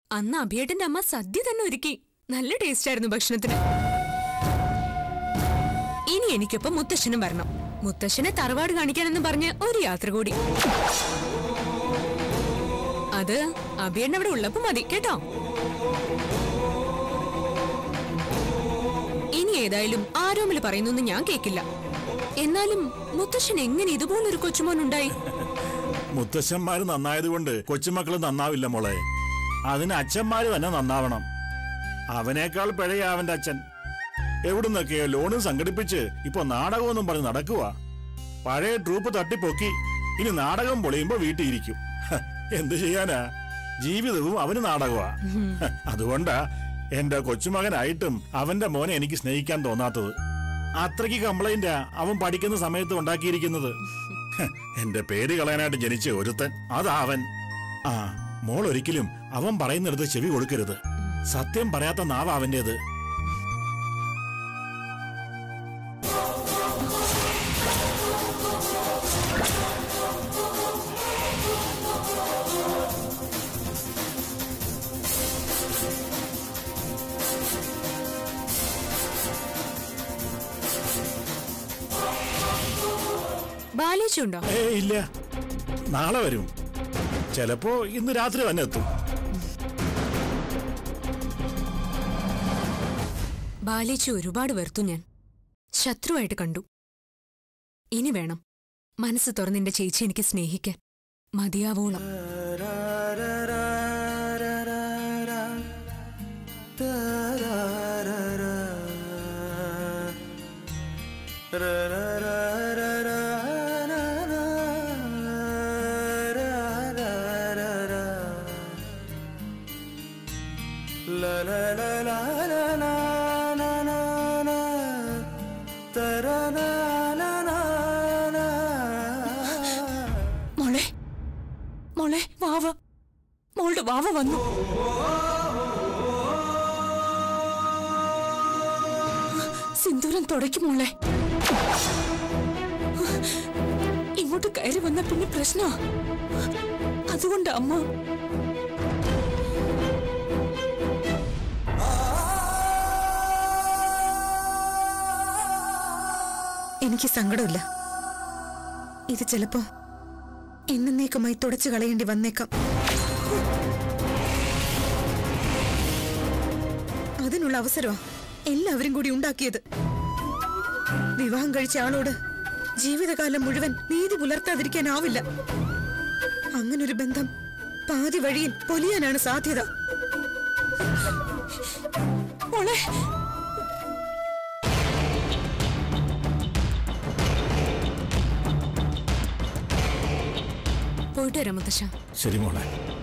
അന്ന് അഭിയേട്ടന്റെ അമ്മ സദ്യ തന്നെ ഒരുക്കി നല്ല ടേസ്റ്റ് ആയിരുന്നു ഭക്ഷണത്തിന് ഇനി എനിക്കൊപ്പം മുത്തശ്ശനും വരണം മുത്തശ്ശനെ തറവാട് കാണിക്കാനെന്ന് പറഞ്ഞ് ഒരു യാത്ര കൂടി അത് അഭിയേട്ടൻ അവിടെ ഉള്ളപ്പോ മതി കേട്ടോ ഇനി ഏതായാലും ആരോമിൽ പറയുന്നൊന്നും ഞാൻ കേക്കില്ല എന്നാലും മുത്തശ്ശൻ എങ്ങനെ ഇതുപോലൊരു കൊച്ചുമോൻ ഉണ്ടായി മുത്തശ്ശന്മാര് നന്നായതുകൊണ്ട് കൊച്ചുമക്കള് നന്നാവില്ല മോളെ അതിന് അച്ഛന്മാര് തന്നെ നന്നാവണം അവനേക്കാൾ പിഴയാ അവന്റെ അച്ഛൻ എവിടുന്നൊക്കെയോ ലോണും സംഘടിപ്പിച്ച് ഇപ്പൊ നാടകമൊന്നും പറഞ്ഞ് നടക്കുക പഴയ ട്രൂപ്പ് തട്ടിപ്പൊക്കി ഇനി നാടകം പൊളിയുമ്പോ വീട്ടിയിരിക്കും ഹ, എന്ത് ചെയ്യാനാ ജീവിതവും അവന് നാടകമാ ഹ, അതുകൊണ്ടാ എന്റെ കൊച്ചുമകനായിട്ടും അവന്റെ മോനെ എനിക്ക് സ്നേഹിക്കാൻ തോന്നാത്തത് അത്രയ്ക്ക് കംപ്ലൈന്റാ അവൻ പഠിക്കുന്ന സമയത്ത് ഉണ്ടാക്കിയിരിക്കുന്നത് ഹ, എന്റെ പേര് കളയാനായിട്ട് ജനിച്ച ഒരുത്തൻ അതാ അവൻ ആ മോൾ ഒരിക്കലും അവൻ പറയുന്നിടത്ത് ചെവി കൊടുക്കരുത് സത്യം പറയാത്ത നാവ് അവന്റേത് ബാലേച്ചുണ്ടോ ഏ ഇല്ല നാളെ വരും ചിലപ്പോ ഇന്ന് രാത്രി തന്നെ എത്തും ബാലേച്ചി ഒരുപാട് വെറുത്തു ഞാൻ ശത്രുവായിട്ട് കണ്ടു ഇനി വേണം മനസ്സ് തുറന്നെന്റെ ചേച്ചി എനിക്ക് സ്നേഹിക്കാൻ മതിയാവോളം മോളെ മോളെ വാവ മോളുടെ വാവ വന്നു സിന്ദൂരം തുടയ്ക്കും മോളെ ഇങ്ങോട്ട് കയറി വന്ന പിന്നെ പ്രശ്നമാ അതുകൊണ്ട് അമ്മ എനിക്ക് സങ്കടമില്ല ഇത് ചിലപ്പോ എന്നേക്കുമായി തുടച്ചു കളയേണ്ടി വന്നേക്കാം അതിനുള്ള അവസരമാ എല്ലാവരും കൂടി ഉണ്ടാക്കിയത് വിവാഹം കഴിച്ച ആളോട് ജീവിതകാലം മുഴുവൻ നീതി പുലർത്താതിരിക്കാനാവില്ല അങ്ങനൊരു ബന്ധം പാതി വഴിയിൽ പൊലിയാനാണ് സാധ്യത മോളെ പോയിട്ട് വരാം മുത്തശ്ശ ശരി മോളെ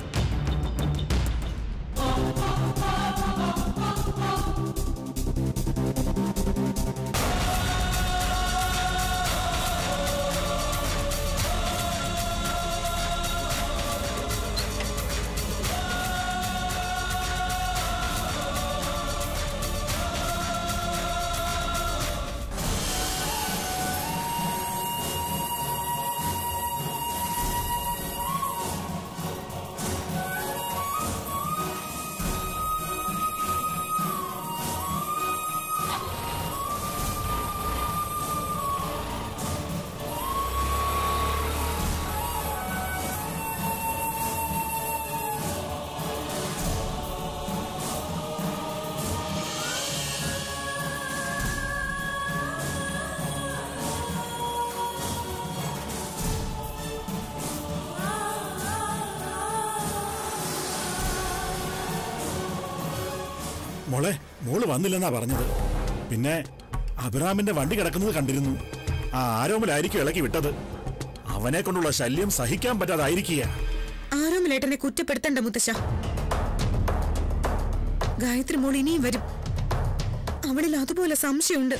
മോളെ മോള് വന്നില്ലെന്നാ പറഞ്ഞത് പിന്നെ അഭിറാമിന്റെ വണ്ടി കിടക്കുന്നത് കണ്ടിരുന്നു ആ ആരോമിലായിരിക്കും ഇളക്കി വിട്ടത് അവനെ കൊണ്ടുള്ള ശല്യം സഹിക്കാൻ പറ്റാതായിരിക്കുക ആരോമലേട്ടനെ കുറ്റപ്പെടുത്തണ്ട മുത്തശ്ശ ഗായത്രി മോൾ ഇനിയും വരും അവളിൽ അതുപോലെ സംശയമുണ്ട്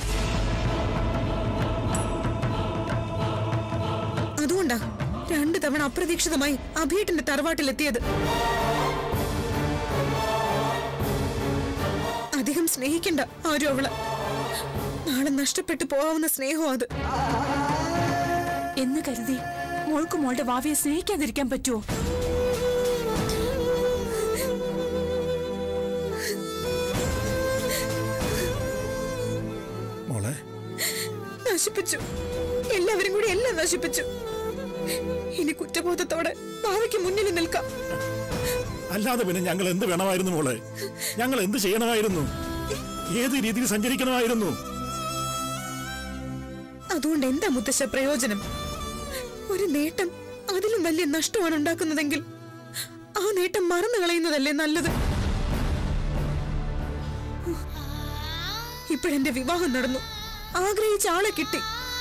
അതുകൊണ്ടാ രണ്ടു തവണ അപ്രതീക്ഷിതമായി അഭിയേട്ടന്റെ തറവാട്ടിലെത്തിയത് അധികം സ്നേഹിക്കണ്ട ആരും അവളെ നാളെ നഷ്ടപ്പെട്ടു പോവാവുന്ന സ്നേഹം അത് എന്ന് കരുതി മോൾക്ക് മോളുടെ വാവയെ സ്നേഹിക്കാതിരിക്കാൻ പറ്റുമോ നശിപ്പിച്ചു എല്ലാവരും കൂടി എല്ലാം നശിപ്പിച്ചു ഇനി കുറ്റബോധത്തോടെ ഭാവിക്ക് മുന്നിൽ നിൽക്കാം അല്ലാതെ പിന്നെ ഞങ്ങൾ എന്ത് വേണമായിരുന്നു മോളെ ഞങ്ങൾ എന്ത് ചെയ്യണമായിരുന്നു ഏത് രീതിയിൽ സഞ്ചരിക്കണമായിരുന്നു അതുകൊണ്ട് എന്താ മുത്തശ്ശ പ്രയോജനം ഒരു നേട്ടം അതിലും വലിയ നഷ്ടമാണ് ഉണ്ടാക്കുന്നതെങ്കിൽ ആ നേട്ടം മറന്നു കളയുന്നതല്ലേ നല്ലത് ഇപ്പോഴെന്റെ വിവാഹം നടന്നു ആഗ്രഹിച്ച ആളെ കിട്ടി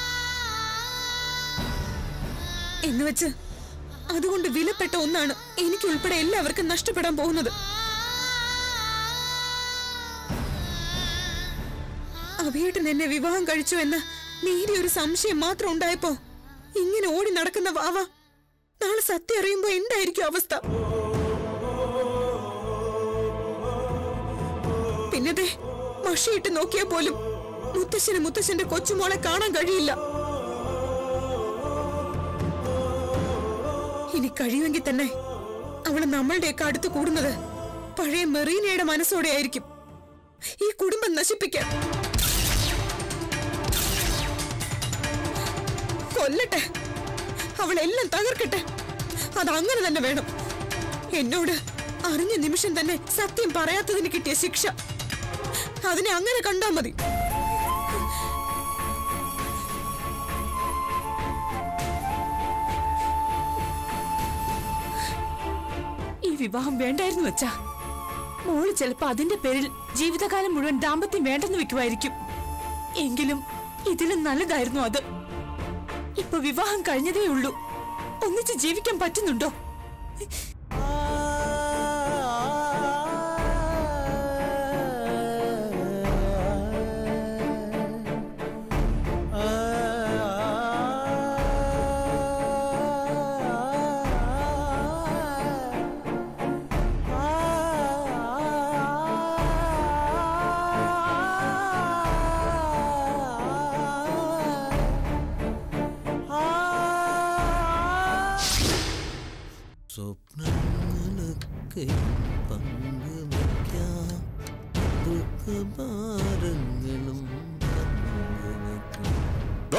എന്നുവെച്ച് അതുകൊണ്ട് വിലപ്പെട്ട ഒന്നാണ് എനിക്കുൾപ്പെടെ എല്ലാവർക്കും നഷ്ടപ്പെടാൻ പോകുന്നത് അഭിയേട്ടൻ എന്നെ വിവാഹം കഴിച്ചു എന്ന് നേരിയ ഒരു സംശയം മാത്രം ഉണ്ടായപ്പോ ഇങ്ങനെ ഓടി നടക്കുന്ന വാവ നാളെ സത്യം അറിയുമ്പോ എന്തായിരിക്കും അവസ്ഥ പിന്നതെ മഷിയിട്ട് നോക്കിയാൽ പോലും മുത്തശ്ശന് മുത്തശ്ശന്റെ കൊച്ചുമോളെ കാണാൻ കഴിയില്ല ഇനി കഴിയുമെങ്കിൽ തന്നെ അവള് നമ്മളുടെയൊക്കെ അടുത്ത് കൂടുന്നത് പഴയ മെറീനയുടെ മനസ്സോടെ ആയിരിക്കും ഈ കുടുംബം നശിപ്പിക്കാൻ കൊല്ലട്ടെ അവളെല്ലാം തകർക്കട്ടെ അത് അങ്ങനെ തന്നെ വേണം എന്നോട് അറിഞ്ഞ നിമിഷം തന്നെ സത്യം പറയാത്തതിന് കിട്ടിയ ശിക്ഷ അതിനെ അങ്ങനെ കണ്ടാ മതി ഈ വിവാഹം വേണ്ടായിരുന്നു വെച്ചാ മോള് ചിലപ്പോ അതിന്റെ പേരിൽ ജീവിതകാലം മുഴുവൻ ദാമ്പത്യം വേണ്ടെന്ന് വെക്കുമായിരിക്കും എങ്കിലും ഇതിലും നല്ലതായിരുന്നു അത് ഇപ്പൊ വിവാഹം കഴിഞ്ഞതേ ഉള്ളൂ ഒന്നിച്ച് ജീവിക്കാൻ പറ്റുന്നുണ്ടോ സ്വപ്നങ്ങളൊക്കെ പങ്കുവയ്ക്കാം ദുഃഖഭാരങ്ങളും പങ്കുവയ്ക്കാം. ദോ,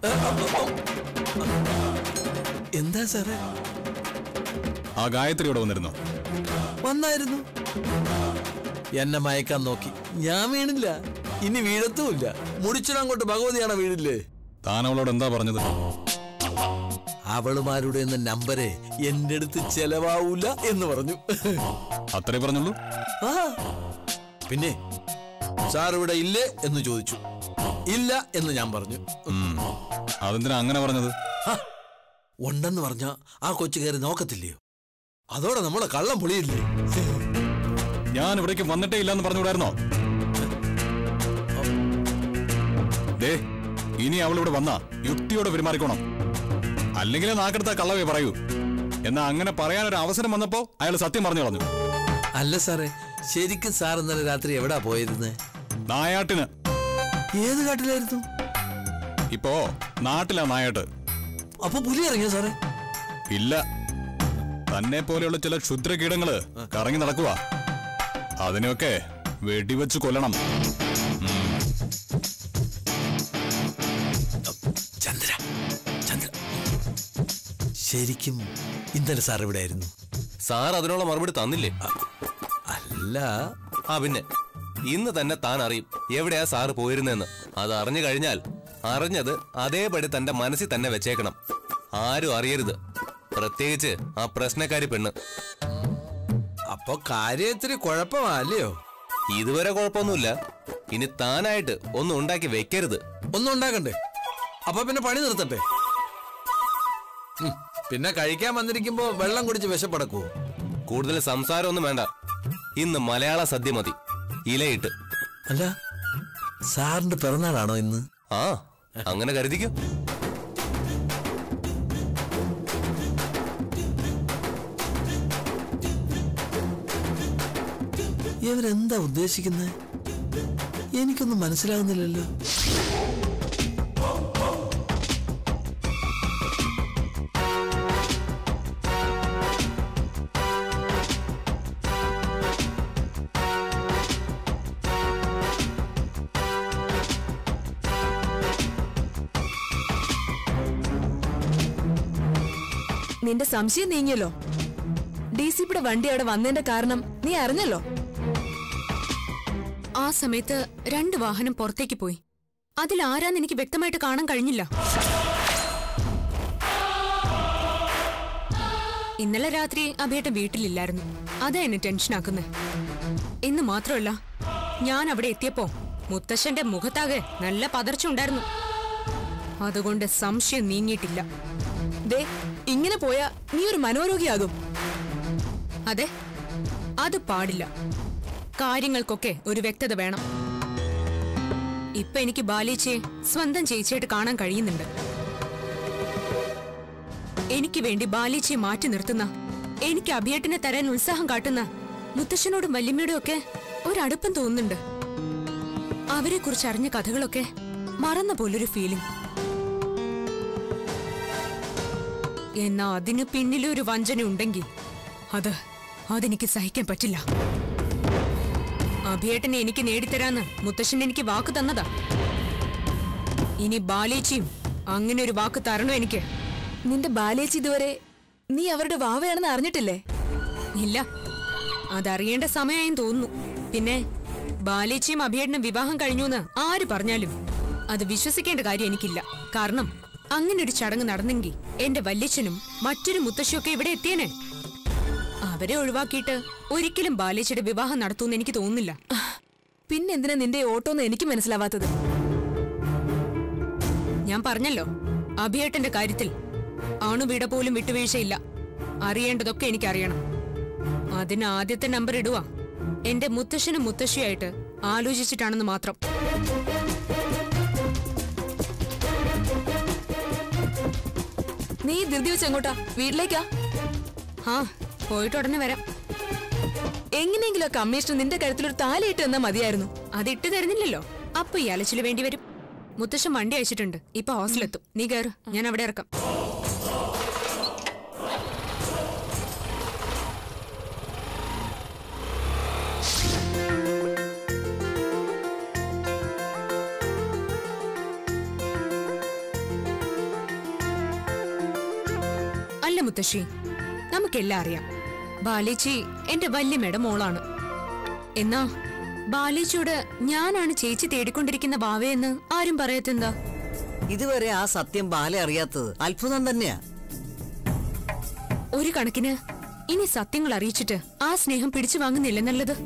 എന്താ സാറേ ആ ഗായത്രി ഇവിടെ വന്നിരുന്നോ വന്നായിരുന്നു എന്നെ മയക്കാൻ നോക്കി ഞാൻ വീണില്ല ഇനി വീഴത്തുമില്ല മുടിച്ചിടങ്ങോട്ട് ഭഗവതിയാണ് വീഴില്ലേ താൻ അവളോട് എന്താ പറഞ്ഞത് അവളുമാരുടെ എന്ന നമ്പര് എന്റെ അടുത്ത് ചെലവാവൂല എന്ന് പറഞ്ഞു അത്രേ പറഞ്ഞുള്ളൂ ആ പിന്നെ സാർ ഇവിടെ ഇല്ലേ എന്ന് ചോദിച്ചു ഇല്ല എന്ന് ഞാൻ പറഞ്ഞു ഉം. അതെന്തിനാ അങ്ങനെ പറഞ്ഞത് ഹ, ഉണ്ടെന്ന് പറഞ്ഞ ആ കൊച്ചു കയറി നോക്കത്തില്ലയോ അതോടെ നമ്മളെ കള്ളം പൊളിയില്ലേ ഞാൻ ഇവിടേക്ക് വന്നിട്ടേ ഇല്ലെന്ന് പറഞ്ഞുകൂടായിരുന്നോ ദേ ഇനി അവൾ ഇവിടെ വന്നാ യുക്തിയോടെ പെരുമാറിക്കോണം അല്ലെങ്കിൽ നാക്കെടുത്ത കള്ളവേ പറയൂ എന്നാ അങ്ങനെ പറയാനൊരു അവസരം വന്നപ്പോ അയാൾ സത്യം പറഞ്ഞു കളഞ്ഞു അല്ല സാറേ ശരിക്കും സാർ ഇന്നലെ രാത്രി എവിടാ പോയിരുന്നേ നായാട്ടിന് ഏത് കാട്ടിലായിരുന്നു ഇപ്പോ നാട്ടിലാ നായാട്ട് അപ്പൊ പുലി ഇറങ്ങിയോ സാറേ ഇല്ല തന്നെ പോലെയുള്ള ചില ക്ഷുദ്രകീടങ്ങള് കറങ്ങി നടക്കുക അതിനെയൊക്കെ വെടിവെച്ച് കൊല്ലണം ചന്ദ്ര ചന്ദ്ര ശരിക്കും ഇന്നലെ സാർ ഇവിടെ ആയിരുന്നു സാർ അതിനുള്ള മറുപടി തന്നില്ലേ അല്ല ആ പിന്നെ ഇന്ന് തന്നെ താൻ അറിയും എവിടെയാ സാറ് പോയിരുന്നെന്ന് അത് അറിഞ്ഞു കഴിഞ്ഞാൽ അറിഞ്ഞത് അതേപടി തന്റെ മനസ്സിൽ തന്നെ വെച്ചേക്കണം ആരും അറിയരുത് പ്രത്യേകിച്ച് ആ പ്രശ്നക്കാരി പെണ്ണ് അപ്പൊ കാര്യം ഇത്തിരി കുഴപ്പമല്ലയോ ഇതുവരെ കുഴപ്പമൊന്നുമില്ല ഇനി താനായിട്ട് ഒന്നും ഉണ്ടാക്കി വെക്കരുത് ഒന്നും ഉണ്ടാക്കണ്ടേ അപ്പൊ പിന്നെ പണി നിർത്തട്ടെ ഉം, പിന്നെ കഴിക്കാൻ വന്നിരിക്കുമ്പോ വെള്ളം കുടിച്ച് വിശപ്പടക്കുവോ കൂടുതൽ സംസാരമൊന്നും വേണ്ട ഇന്ന് മലയാള സദ്യ മതി ഇലയിട്ട് അല്ല സാറിന്റെ പിറന്നാളാണോ ഇന്ന് ആ അങ്ങനെ കരുതിക്കോ ഇവരെന്താ ഉദ്ദേശിക്കുന്നത് എനിക്കൊന്നും മനസ്സിലാകുന്നില്ലല്ലോ നിന്റെ സംശയം നീങ്ങിയല്ലോ ഡി സി പിയുടെ വണ്ടി അവിടെ വന്നതിന്റെ കാരണം നീ അറിഞ്ഞല്ലോ ആ സമയത്ത് രണ്ട് വാഹനം പുറത്തേക്ക് പോയി അതിൽ ആരാന്ന് എനിക്ക് വ്യക്തമായിട്ട് കാണാൻ കഴിഞ്ഞില്ല ഇന്നലെ രാത്രി അഭേട്ടൻ വീട്ടിലില്ലായിരുന്നു അതാ എന്നെ ടെൻഷനാക്കുന്നത് എന്ന് മാത്രമല്ല ഞാൻ അവിടെ എത്തിയപ്പോ മുത്തശ്ശന്റെ മുഖത്താകെ നല്ല പതർച്ച ഉണ്ടായിരുന്നു അതുകൊണ്ട് സംശയം നീങ്ങിയിട്ടില്ല ദേ ഇങ്ങനെ പോയാ നീ ഒരു മനോരോഗിയാകും അതെ അത് പാടില്ല കാര്യങ്ങൾക്കൊക്കെ ഒരു വ്യക്തത വേണം ഇപ്പൊ എനിക്ക് ബാലേച്ചിയെ സ്വന്തം ചേച്ചിയായിട്ട് കാണാൻ കഴിയുന്നുണ്ട് എനിക്ക് വേണ്ടി ബാലേച്ചിയെ മാറ്റി നിർത്തുന്ന എനിക്ക് അഭിയേട്ടിനെ തരാൻ ഉത്സാഹം കാട്ടുന്ന മുത്തശ്ശനോടും വല്യമ്മയോടും ഒക്കെ ഒരടുപ്പം തോന്നുന്നുണ്ട് അവരെ കുറിച്ച് അറിഞ്ഞ കഥകളൊക്കെ മറന്ന പോലൊരു ഫീലിംഗ് എന്നാ അതിന് പിന്നിലൊരു വഞ്ചന ഉണ്ടെങ്കിൽ അത് അതെനിക്ക് സഹിക്കാൻ പറ്റില്ല അഭിയേട്ടനെ എനിക്ക് നേടിത്തരാന്ന് മുത്തശ്ശൻ എനിക്ക് വാക്ക് തന്നതാ ഇനി ബാലേച്ചിയും അങ്ങനെ ഒരു വാക്ക് തരണോ എനിക്ക് നിന്റെ ബാലേച്ചി ഇതുവരെ നീ അവരുടെ വാവയാണെന്ന് അറിഞ്ഞിട്ടില്ലേ ഇല്ല അതറിയേണ്ട സമയമായും തോന്നുന്നു പിന്നെ ബാലേച്ചിയും അഭിയേട്ടനും വിവാഹം കഴിഞ്ഞുവെന്ന് ആര് പറഞ്ഞാലും അത് വിശ്വസിക്കേണ്ട കാര്യം എനിക്കില്ല കാരണം അങ്ങനെ ഒരു ചടങ്ങ് നടന്നെങ്കിൽ എന്റെ വല്യച്ഛനും മറ്റൊരു മുത്തശ്ശിയൊക്കെ ഇവിടെ എത്തിയേനെ അവരെ ഒഴിവാക്കിയിട്ട് ഒരിക്കലും ബാലേച്ചിയുടെ വിവാഹം നടത്തുമെന്ന് എനിക്ക് തോന്നുന്നില്ല പിന്നെന്തിനാ നിന്റെ ഓട്ടോന്ന് എനിക്ക് മനസ്സിലാവാത്തത് ഞാൻ പറഞ്ഞല്ലോ അഭിയേട്ടന്റെ കാര്യത്തിൽ ആണുവീട പോലും വിട്ടുവീഴ്ചയില്ല അറിയേണ്ടതൊക്കെ എനിക്കറിയണം അതിന് ആദ്യത്തെ നമ്പർ ഇടുക എന്റെ മുത്തശ്ശനും മുത്തശ്ശിയായിട്ട് ആലോചിച്ചിട്ടാണെന്ന് മാത്രം നീ ധൃതി വെച്ച് എങ്ങോട്ടാ വീട്ടിലേക്കാ ആ പോയിട്ട് ഉടനെ വരാം എങ്ങനെയെങ്കിലും ആ കമ്മീഷണർ നിന്റെ കഴുത്തിലൊരു താലിയിട്ട് തന്നാ മതിയായിരുന്നു അതിട്ട് തരുന്നില്ലല്ലോ അപ്പൊ ഈ അലച്ചില് വേണ്ടി വരും മുത്തശ്ശൻ വണ്ടി അയച്ചിട്ടുണ്ട് ഇപ്പൊ ഹോസ്റ്റലെത്തും നീ കയറ് ഞാൻ അവിടെ ഇറക്കാം അല്ല മുത്തശ്ശി നമുക്കെല്ലാം അറിയാം ബാലേച്ചി എന്റെ വല്യമ്മയുടെ മോളാണ് എന്നാ ബാലേച്ചിയോട് ഞാനാണ് ചേച്ചി തേടിക്കൊണ്ടിരിക്കുന്ന ബാവയെന്ന് ആരും പറയത്തെന്താ ഇതുവരെ ആ സത്യം ബാല അറിയാത്തത് അത്ഭുതം തന്നെയാ ഒരു കണക്കിന് ഇനി സത്യങ്ങൾ അറിയിച്ചിട്ട് ആ സ്നേഹം പിടിച്ചു വാങ്ങുന്നില്ല നല്ലത്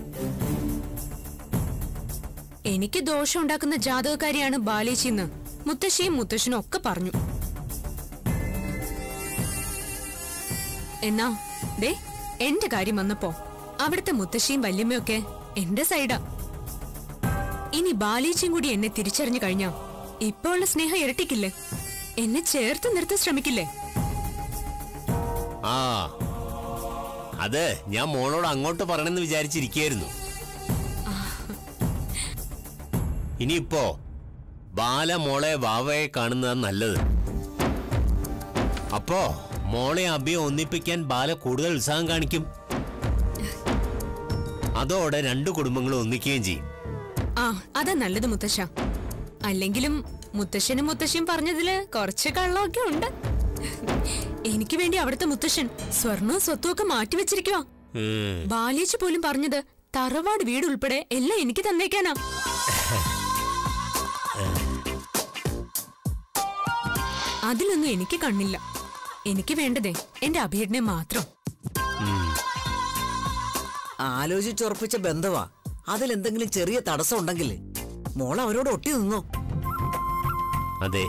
എനിക്ക് ദോഷം ഉണ്ടാക്കുന്ന ജാതകക്കാരിയാണ് ബാലേച്ചിന്ന് മുത്തശ്ശിയും മുത്തശ്ശനും ഒക്കെ പറഞ്ഞു എന്നാ ദേ എന്റെ കാര്യം വന്നപ്പോ അവിടുത്തെ മുത്തശ്ശിയും വല്യമ്മയൊക്കെ എന്റെ സൈഡാ ഇനി ബാലേച്ചിയും കൂടി എന്നെ തിരിച്ചറിഞ്ഞു കഴിഞ്ഞാ ഇപ്പോ ഉള്ള സ്നേഹം ഇരട്ടിക്കില്ലേ എന്നെ ചേർത്ത് നിർത്താൻ ശ്രമിക്കില്ലേ ആ അത് ഞാൻ മോളോട് അങ്ങോട്ട് പറയണമെന്ന് വിചാരിച്ചിരിക്കുകയായിരുന്നു ഇനിയിപ്പോ ബാല മോളെ വാവയെ കാണുന്നതാണ് നല്ലത് അപ്പോ മോളെ അഭിയെ ഒന്നിപ്പിക്കാൻ ബാല കൂടുതൽ ഉത്സാഹം കാണിക്കും അതോടെ രണ്ടു കുടുംബങ്ങളും ഒന്നിക്കുകയും ചെയ്യും ആ അതാ നല്ലത് മുത്തശ്ശ അല്ലെങ്കിലും മുത്തശ്ശനും മുത്തശ്ശിയും പറഞ്ഞതില് കുറച്ച് കള്ളമൊക്കെ ഉണ്ട് എനിക്ക് വേണ്ടി അവിടുത്തെ മുത്തശ്ശൻ സ്വർണവും സ്വത്തും ഒക്കെ മാറ്റിവെച്ചിരിക്കുവാ ഉം. ബാലേച്ച് പോലും പറഞ്ഞത് തറവാട് വീട് ഉൾപ്പെടെ എല്ലാം എനിക്ക് തന്നേക്കാനാ അതിലൊന്നും എനിക്ക് കണ്ണില്ല എനിക്ക് വേണ്ടതേ എന്റെ അഭിയടനെ മാത്രം ആലോചിച്ചുറപ്പിച്ച ബന്ധവാ അതിലെന്തെങ്കിലും ചെറിയ തടസ്സം ഉണ്ടെങ്കിൽ മോൾ അവരോട് ഒട്ടി നിന്നോ അതെ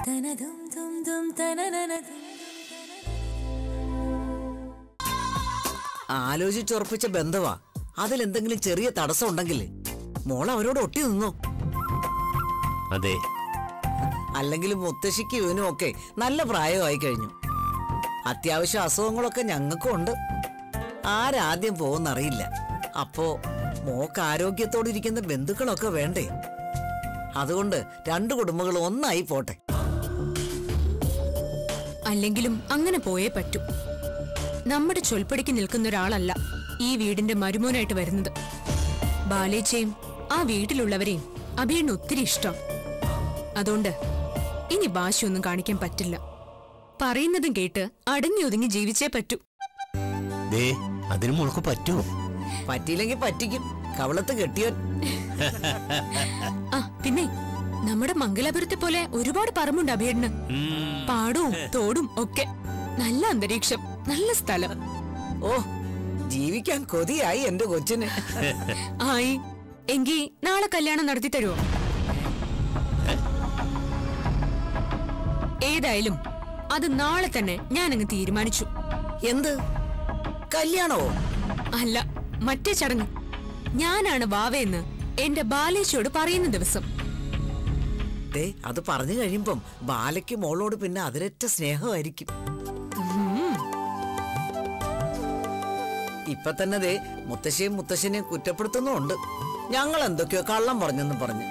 ആലോചിച്ചുറപ്പിച്ച ബന്ധവാ അതിലെന്തെങ്കിലും ചെറിയ തടസ്സം ഉണ്ടെങ്കിൽ മോൾ അവരോട് ഒട്ടി നിന്നോ അതെ അല്ലെങ്കിൽ മുത്തശ്ശിക്ക് ഇവനും ഒക്കെ നല്ല പ്രായമായി കഴിഞ്ഞു അത്യാവശ്യം അസുഖങ്ങളൊക്കെ ഞങ്ങൾക്കും ഉണ്ട് ആരാദ്യം പോകുന്നറിയില്ല അപ്പോ മോക്ക് ആരോഗ്യത്തോടെ ഇരിക്കുന്ന ബന്ധുക്കളൊക്കെ വേണ്ടേ അതുകൊണ്ട് രണ്ടു കുടുംബങ്ങളും ഒന്നായി പോട്ടെ അല്ലെങ്കിലും അങ്ങനെ പോയേ പറ്റൂ നമ്മുടെ ചൊൽപ്പടിക്ക് നിൽക്കുന്ന ഒരാളല്ല ഈ വീടിന്റെ മരുമോനായിട്ട് വരുന്നത് ബാലേച്ചയും ആ വീട്ടിലുള്ളവരെയും അഭിയണ്ണ ഒത്തിരി ഇഷ്ടം അതുകൊണ്ട് ഇനി ഭാഷയൊന്നും കാണിക്കാൻ പറ്റില്ല പറയുന്നതും കേട്ട് അടങ്ങി ഒതുങ്ങി ജീവിച്ചേ പറ്റൂ ദേ അതിന് മോൾക്ക് പറ്റുമോ പറ്റിയില്ലെങ്കിൽ പറ്റിക്കും കവളത്ത് കെട്ടിയോ ആ പിന്നെ നമ്മുടെ മംഗലാപുരത്തെ പോലെ ഒരുപാട് പറമ്പുണ്ട് അഭിയേട്ടന് പാടവും തോടും ഒക്കെ നല്ല അന്തരീക്ഷം നല്ല സ്ഥലം ഓ ജീവിക്കാൻ കൊതിയായി എന്റെ കൊച്ചിന് ആയി എങ്കി നാളെ കല്യാണം നടത്തി തരുമോ ഏതായാലും അത് നാളെ തന്നെ ഞാനങ്ങ് തീരുമാനിച്ചു എന്ത് കല്യാണമോ അല്ല മറ്റേ ചടങ്ങ് ഞാനാണ് വാവയെന്ന് എന്റെ ബാലേച്ചിയോട് പറയുന്ന ദിവസം ദേ അത് പറഞ്ഞു കഴിയുമ്പം ബാലയ്ക്ക് മോളോട് പിന്നെ അതിരറ്റ സ്നേഹമായിരിക്കും ഇപ്പൊ തന്നെ ദേ മുത്തശ്ശിയും മുത്തശ്ശനെയും കുറ്റപ്പെടുത്തുന്നുണ്ട് ഞങ്ങൾ എന്തൊക്കെയോ കള്ളം പറഞ്ഞെന്നും പറഞ്ഞു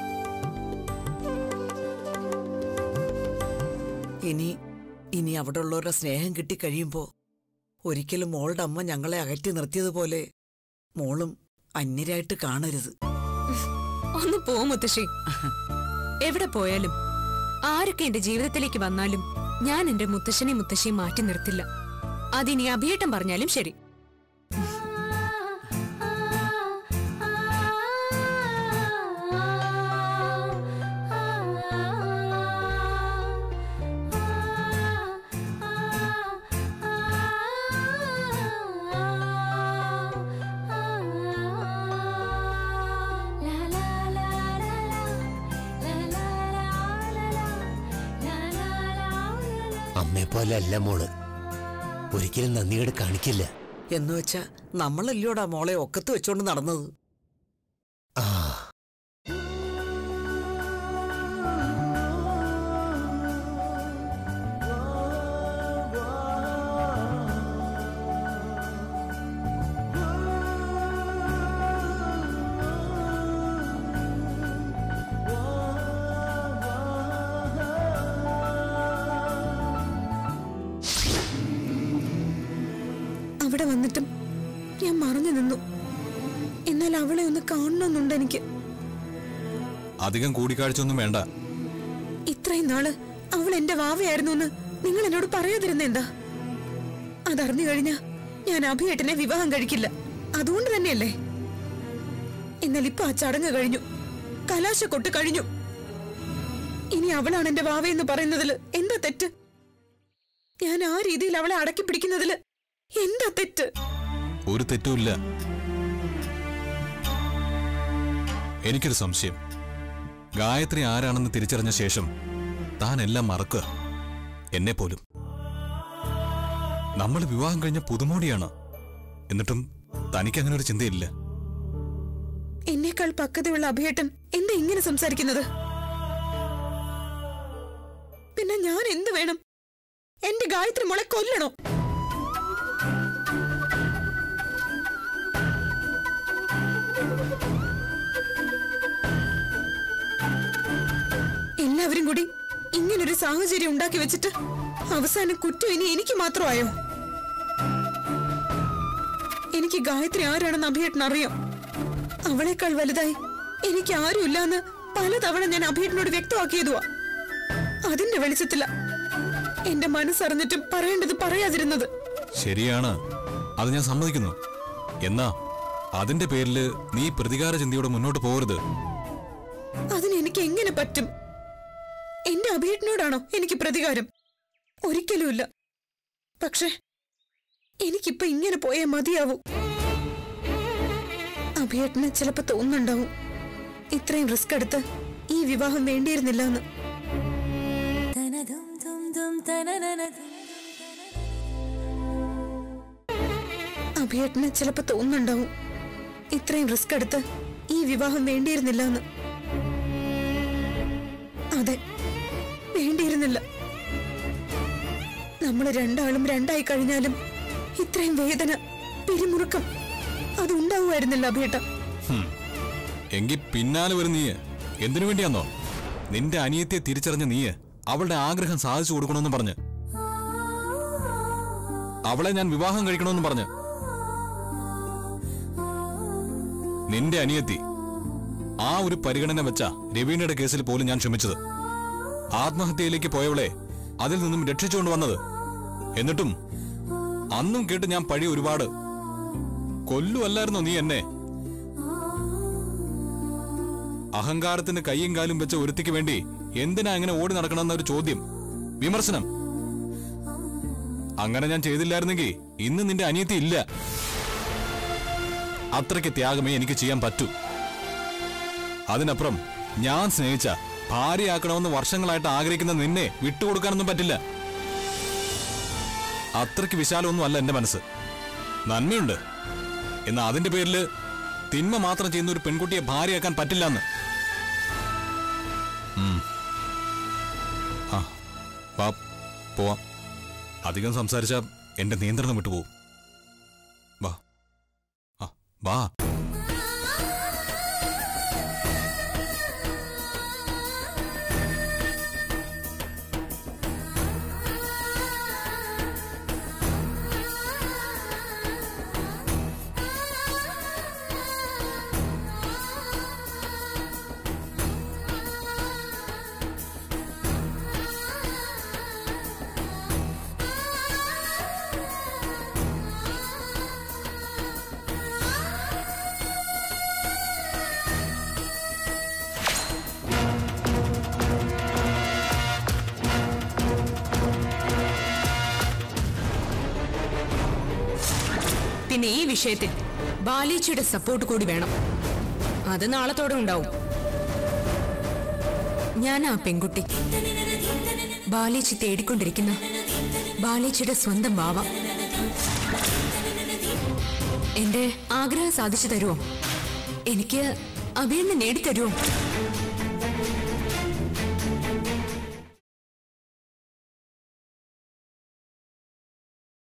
ഇനി ഇനി അവിടെ ഉള്ളവരുടെ സ്നേഹം കിട്ടിക്കഴിയുമ്പോ ഒരിക്കലും മോളുടെ അമ്മ ഞങ്ങളെ അകറ്റി നിർത്തിയതുപോലെ മോളും അന്യരായിട്ട് കാണരുത് ഒന്ന് പോ മുത്തശ്ശി എവിടെ പോയാലും ആരൊക്കെ എന്റെ ജീവിതത്തിലേക്ക് വന്നാലും ഞാൻ എന്റെ മുത്തശ്ശനെയും മുത്തശ്ശിയും മാറ്റി നിർത്തില്ല അതിനി അഭിയേട്ടം പറഞ്ഞാലും ശരി അമ്മയെ പോലെ അല്ല മോള് ഒരിക്കലും നന്ദികേട് കാണിക്കില്ല എന്ന് വെച്ചാ നമ്മളല്ലയോടാ മോളെ ഒക്കത്ത് വെച്ചോണ്ട് നടന്നത് ആ അവിടെ വന്നിട്ടും ഞാൻ മറഞ്ഞു നിന്നു എന്നാൽ അവളെ ഒന്ന് കാണണമെന്നുണ്ട് എനിക്ക് അധികം കൂടിക്കാഴ്ച ഒന്നും വേണ്ട ഇത്രയും നാള് അവൾ എന്റെ വാവയായിരുന്നു എന്ന് നിങ്ങൾ എന്നോട് പറയാതിരുന്ന എന്താ അതറിഞ്ഞു കഴിഞ്ഞാ ഞാൻ അഭിയേട്ടനെ വിവാഹം കഴിക്കില്ല അതുകൊണ്ട് തന്നെയല്ലേ എന്നാൽ ഇപ്പൊ ആ ചടങ്ങ് കഴിഞ്ഞു കലാശക്കൊട്ട് കഴിഞ്ഞു ഇനി അവളാണ് എന്റെ വാവയെന്ന് പറയുന്നതിൽ എന്താ തെറ്റ് ഞാൻ ആ രീതിയിൽ അവളെ അടക്കി പിടിക്കുന്നതിൽ എന്താ തെറ്റ് ഒരു തെറ്റുമില്ല എനിക്കൊരു സംശയം ഗായത്രി ആരാണെന്ന് തിരിച്ചറിഞ്ഞ ശേഷം താൻ എല്ലാം മറക്കുക എന്നെ പോലും നമ്മൾ വിവാഹം കഴിഞ്ഞ പുതുമോടിയാണ് എന്നിട്ടും തനിക്ക് അങ്ങനെ ഒരു ചിന്തയില്ല എന്നേക്കാൾ പക്വതയുള്ള അഭിയേട്ടൻ എന്താ ഇങ്ങനെ സംസാരിക്കുന്നത് പിന്നെ ഞാൻ എന്ത് വേണം എന്റെ ഗായത്രി മോളെ കൊല്ലണോ എല്ലാവരും കൂടി ഇങ്ങനൊരു സാഹചര്യം ഉണ്ടാക്കി വെച്ചിട്ട് അവസാനം കുറ്റം ഇനി എനിക്ക് മാത്രമായോ എനിക്ക് ഗായത്രി ആരാണെന്ന് അഭിയേട്ടൻ അറിയാം അവളെക്കാൾ വലുതായി എനിക്ക് ആരുമില്ല എന്ന് പലതവണ ഞാൻ അഭിയേട്ടനോട് വ്യക്തമാക്കിയതുവാ അതിന്റെ വെളിച്ചത്തില എന്റെ മനസ്സറിഞ്ഞിട്ടും പറയേണ്ടത് പറയാതിരുന്നത് ശരിയാണ് അത് ഞാൻ സമ്മതിക്കുന്നു എന്നാ അതിന്റെ പേരില് നീ പ്രതികാര ചിന്തയോടെ മുന്നോട്ട് പോകരുത് അതിന് എനിക്ക് എങ്ങനെ പറ്റും എന്റെ അഭിയേട്ടനോടാണോ എനിക്ക് പ്രതികാരം ഒരിക്കലുമില്ല പക്ഷേ എനിക്കിപ്പോ ഇങ്ങനെ പോയേ മതിയാവൂ അഭിയേട്ടന് ചിലപ്പോ തോന്നുന്നുണ്ടാവും ഇത്രയും റിസ്ക് എടുത്ത് ഈ വിവാഹം വേണ്ടിയിരുന്നില്ല എന്ന് അഭിയേട്ടന് ചിലപ്പോ തോന്നുന്നുണ്ടാവും ഇത്രയും റിസ്ക് എടുത്ത് ഈ വിവാഹം വേണ്ടിയിരുന്നില്ല എന്ന് അതെ വേണ്ടിയിരുന്നില്ല നമ്മൾ രണ്ടാളും രണ്ടായി കഴിഞ്ഞാലും ഇത്രയും വേദന പിരിമുറുക്കം അതുണ്ടാവുമായിരുന്നില്ല അഭിയേട്ട ഹും. എങ്കി പിന്നാലെ വരും നീ എന്തിനു വേണ്ടിയാന്നോ നിന്റെ അനിയത്തെ തിരിച്ചറിഞ്ഞ നീ അവളുടെ ആഗ്രഹം സാധിച്ചു കൊടുക്കണമെന്ന് പറഞ്ഞ് അവളെ ഞാൻ വിവാഹം കഴിക്കണമെന്ന് പറഞ്ഞ് നിന്റെ അനിയത്തി ആ ഒരു പരിഗണന വെച്ച രവീണയുടെ കേസിൽ പോലും ഞാൻ ക്ഷമിച്ചത് ആത്മഹത്യയിലേക്ക് പോയവളെ അതിൽ നിന്നും രക്ഷിച്ചുകൊണ്ട് വന്നത് എന്നിട്ടും അന്നും കേട്ട് ഞാൻ പഴി ഒരുപാട് കൊല്ലുവല്ലായിരുന്നോ നീ എന്നെ അഹങ്കാരത്തിന് കൈയും കാലും വെച്ച ഒരുത്തിക്ക് വേണ്ടി എന്തിനാ അങ്ങനെ ഓടി നടക്കണമെന്ന ഒരു ചോദ്യം വിമർശനം അങ്ങനെ ഞാൻ ചെയ്തില്ലായിരുന്നെങ്കിൽ ഇന്ന് നിന്റെ അനിയത്തി ഇല്ല അത്രയ്ക്ക് ത്യാഗമേ എനിക്ക് ചെയ്യാൻ പറ്റൂ അതിനപ്പുറം ഞാൻ സ്നേഹിച്ച ഭാര്യയാക്കണമെന്ന് വർഷങ്ങളായിട്ട് ആഗ്രഹിക്കുന്ന നിന്നെ വിട്ടുകൊടുക്കാനൊന്നും പറ്റില്ല അത്രയ്ക്ക് വിശാലമൊന്നും അല്ല എന്റെ മനസ്സ് നന്മയുണ്ട് എന്നാൽ അതിന്റെ പേരില് തിന്മ മാത്രം ചെയ്യുന്ന ഒരു പെൺകുട്ടിയെ ഭാര്യയാക്കാൻ പറ്റില്ലെന്ന് ഉം. ആ വാ പോവാം അധികം സംസാരിച്ച എന്റെ നിയന്ത്രണം വിട്ടുപോകും വാ ആ വാ പിന്നെ ഈ വിഷയത്തിൽ ബാലേച്ചിയുടെ സപ്പോർട്ട് കൂടി വേണം അത് നാളത്തോടെ ഉണ്ടാവും ഞാൻ ആ പെൺകുട്ടി ബാലേച്ചി തേടിക്കൊണ്ടിരിക്കുന്ന ബാലേച്ചിയുടെ സ്വന്തം ബാവ എന്റെ ആഗ്രഹം സാധിച്ചു തരുമോ എനിക്ക് അഭിയെന്ന് നേടിത്തരുമോ